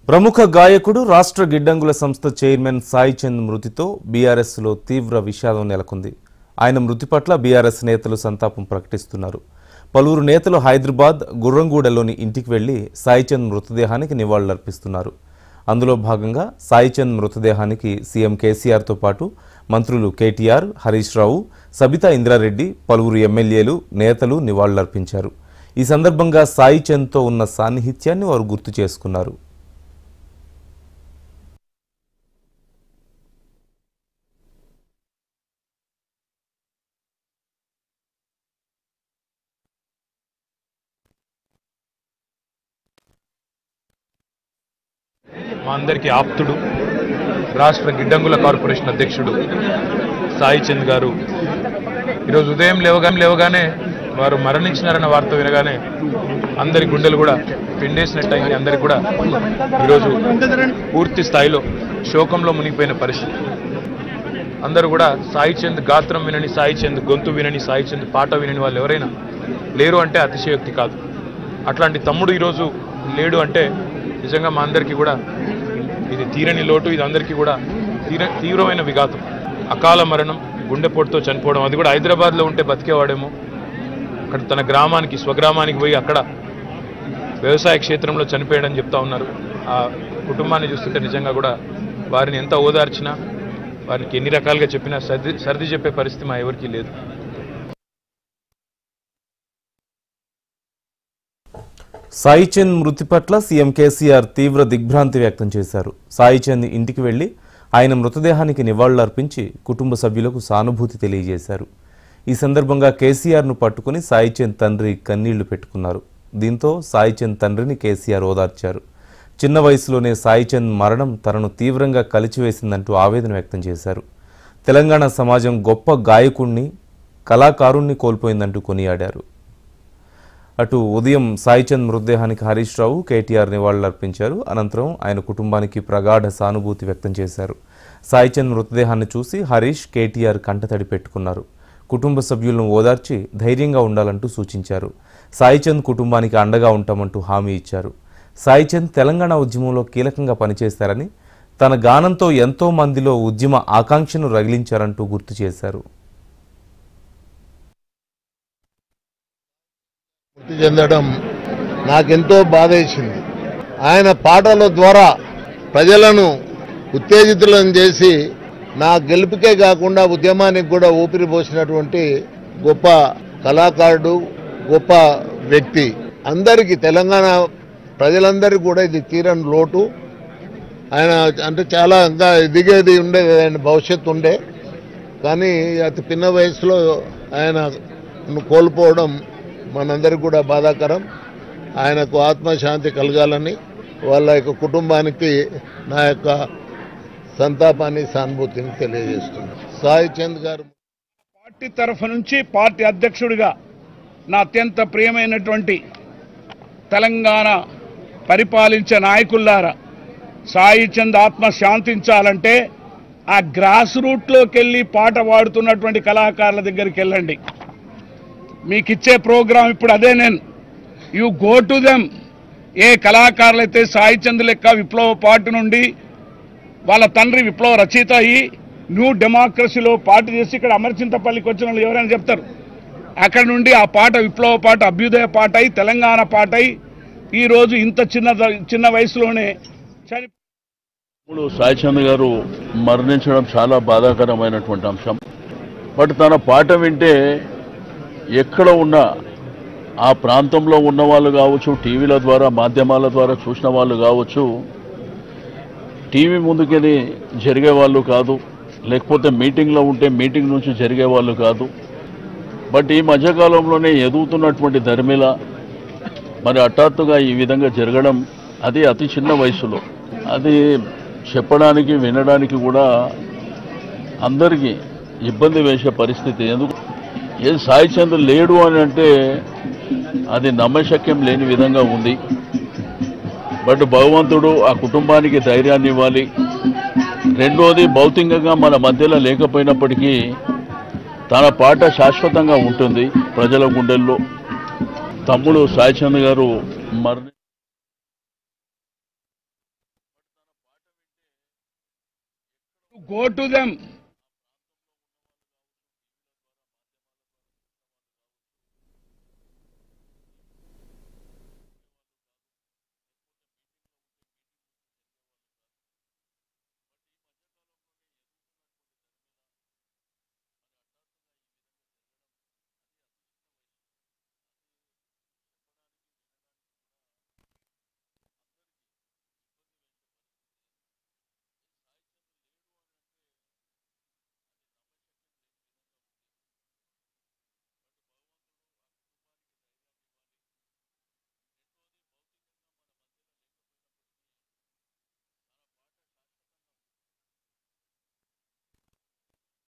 ప్రముఖ గాయకుడు రాష్ట్ర గిడ్డంగుల సంస్థ చైర్మన్ సాయి చంద్ మృతితో బీఆర్ఎస్లో తీవ్ర విషాదం నెలకొంది ఆయన మృతి పట్ల బీఆర్ఎస్ నేతలు సంతాపం ప్రకటిస్తున్నారు పలువురు నేతలు హైదరాబాద్ గుర్రంగూడలోని ఇంటికి వెళ్లి సాయి చంద్ మృతదేహానికి నివాళులర్పిస్తున్నారు అందులో భాగంగా సాయి చంద్ మృతదేహానికి సీఎం కేసీఆర్తో పాటు మంత్రులు కేటీఆర్ హరీష్ రావు సబితా ఇంద్రారెడ్డి పలువురు ఎమ్మెల్యేలు నేతలు నివాళులర్పించారు ఈ సందర్భంగా సాయి చంద్తో ఉన్న సాన్నిహిత్యాన్ని వారు గుర్తు చేసుకున్నారు మా అందరికీ ఆప్తుడు రాష్ట్ర గిడ్డంగుల కార్పొరేషన్ అధ్యక్షుడు సాయి చంద్ గారు ఈరోజు ఉదయం లేవగానే లేవగానే వారు మరణించినారన్న వార్త వినగానే అందరి గుండెలు కూడా పిండేసినట్టు అయింది అందరికి కూడా ఈరోజు పూర్తి స్థాయిలో శోకంలో మునిగిపోయిన పరిస్థితి అందరూ కూడా సాయి చంద్ గాత్రం వినని సాయి చంద్ గొంతు వినని సాయి చంద్ పాట వినని వాళ్ళు ఎవరైనా లేరు అంటే అతిశయోక్తి కాదు అట్లాంటి తమ్ముడు ఈరోజు లేడు అంటే నిజంగా మా అందరికీ కూడా ఇది తీరని లోటు ఇది అందరికీ కూడా తీర తీవ్రమైన విఘాతం అకాల మరణం గుండెపోటుతో చనిపోవడం అది కూడా హైదరాబాద్లో ఉంటే బతికేవాడేమో అక్కడ తన గ్రామానికి స్వగ్రామానికి పోయి అక్కడ వ్యవసాయ క్షేత్రంలో చనిపోయాడని చెప్తా ఉన్నారు ఆ కుటుంబాన్ని చూస్తుంటే నిజంగా కూడా వారిని ఎంత ఓదార్చినా వారికి ఎన్ని రకాలుగా చెప్పినా సర్ది సర్ది చెప్పే పరిస్థితి మా ఎవరికీ లేదు సాయి చంద్ మృతి పట్ల సీఎం కేసీఆర్ తీవ్ర దిగ్భ్రాంతి వ్యక్తం చేశారు సాయి చంద్ ఇంటికి వెళ్లి ఆయన మృతదేహానికి నివాళులర్పించి కుటుంబ సభ్యులకు సానుభూతి తెలియజేశారు ఈ సందర్భంగా కేసీఆర్ను పట్టుకుని సాయి చంద్ తండ్రి కన్నీళ్లు పెట్టుకున్నారు దీంతో సాయి చంద్ తండ్రిని కేసీఆర్ ఓదార్చారు చిన్న వయసులోనే సాయి చంద్ మరణం తనను తీవ్రంగా కలిచివేసిందంటూ ఆవేదన వ్యక్తం చేశారు తెలంగాణ సమాజం గొప్ప గాయకుణ్ణి కళాకారుణ్ణి కోల్పోయిందంటూ కొనియాడారు అటు ఉదయం సాయిచంద్ మృతదేహానికి హరీష్ రావు కేటీఆర్ నివాళులర్పించారు అనంతరం ఆయన కుటుంబానికి ప్రగాఢ సానుభూతి వ్యక్తం చేశారు సాయిచంద్ మృతదేహాన్ని చూసి హరీష్ కేటీఆర్ కంటతడి పెట్టుకున్నారు కుటుంబ సభ్యులను ఓదార్చి ధైర్యంగా ఉండాలంటూ సూచించారు సాయిచంద్ కుటుంబానికి అండగా ఉంటామంటూ హామీ ఇచ్చారు సాయిచంద్ తెలంగాణ ఉద్యమంలో కీలకంగా పనిచేశారని తన గానంతో ఎంతో మందిలో ఉద్యమ ఆకాంక్షను రగిలించారంటూ గుర్తు చేశారు మృతి చెందడం నాకెంతో బాధేసింది ఆయన పాటల ద్వారా ప్రజలను ఉత్తేజితులను చేసి నా గెలుపుకే కాకుండా ఉద్యమానికి కూడా ఊపిరి పోసినటువంటి గొప్ప కళాకారుడు గొప్ప వ్యక్తి అందరికీ తెలంగాణ ప్రజలందరికీ కూడా ఇది తీరని లోటు ఆయన అంటే చాలా ఇంకా ఎదిగేది ఉండేది ఆయన భవిష్యత్తు ఉండే కానీ అతి పిన్న వయసులో ఆయన కోల్పోవడం మనందరికి కూడా బాధాకరం ఆయనకు ఆత్మశాంతి కలగాలని వాళ్ళ యొక్క కుటుంబానికి నా యొక్క సంతాపాన్ని సానుభూతిని తెలియజేస్తున్నాను సాయి చంద్ గారు పార్టీ తరఫు నుంచి పార్టీ అధ్యక్షుడిగా నా అత్యంత ప్రియమైనటువంటి తెలంగాణ పరిపాలించే నాయకుల్లారా సాయి చంద్ ఆత్మ శాంతించాలంటే ఆ గ్రాస్ రూట్లోకి వెళ్ళి పాట పాడుతున్నటువంటి కళాకారుల దగ్గరికి వెళ్ళండి మీకు ఇచ్చే ప్రోగ్రాం ఇప్పుడు అదే నేను you go to them a కళాకారులైతే సాయి చంద్ లెక్క విప్లవ పార్టీ నుండి వాళ్ళ తండ్రి విప్లవ రచయిత అయ్యి న్యూ డెమోక్రసీలో పాట చేసి ఇక్కడ అమర్చింతపల్లికి వచ్చిన వాళ్ళు ఎవరైనా చెప్తారు అక్కడ నుండి ఆ పాట విప్లవ పాట అభ్యుదయ పాట అయి తెలంగాణ పాట అయి ఈరోజు ఇంత చిన్న చిన్న వయసులోనే చని ఇప్పుడు సాయిచంద్ గారు మరణించడం చాలా బాధాకరమైనటువంటి అంశం బట్ తన పాట వింటే ఎక్కడ ఉన్నా ఆ ప్రాంతంలో ఉన్న వాళ్ళు కావచ్చు టీవీల ద్వారా మాధ్యమాల ద్వారా చూసిన వాళ్ళు కావచ్చు టీవీ ముందుకెళ్ళి జరిగే వాళ్ళు కాదు లేకపోతే మీటింగ్లో ఉంటే మీటింగ్ నుంచి జరిగే వాళ్ళు కాదు బట్ ఈ మధ్యకాలంలోనే ఎదుగుతున్నటువంటి ధర్మిల మరి హఠాత్తుగా ఈ విధంగా జరగడం అది అతి చిన్న వయసులో అది చెప్పడానికి వినడానికి కూడా అందరికీ ఇబ్బంది వేసే పరిస్థితి ఎందుకు ఏది సాయి చంద్ర లేడు అని అంటే అది నమ్మశక్యం లేని విధంగా ఉంది బట్ భగవంతుడు ఆ కుటుంబానికి ధైర్యాన్ని ఇవ్వాలి రెండోది భౌతికంగా మన మధ్యలో లేకపోయినప్పటికీ తన పాట శాశ్వతంగా ఉంటుంది ప్రజల గుండెల్లో తమ్ముడు సాయిచంద్ గారు మరణి go to them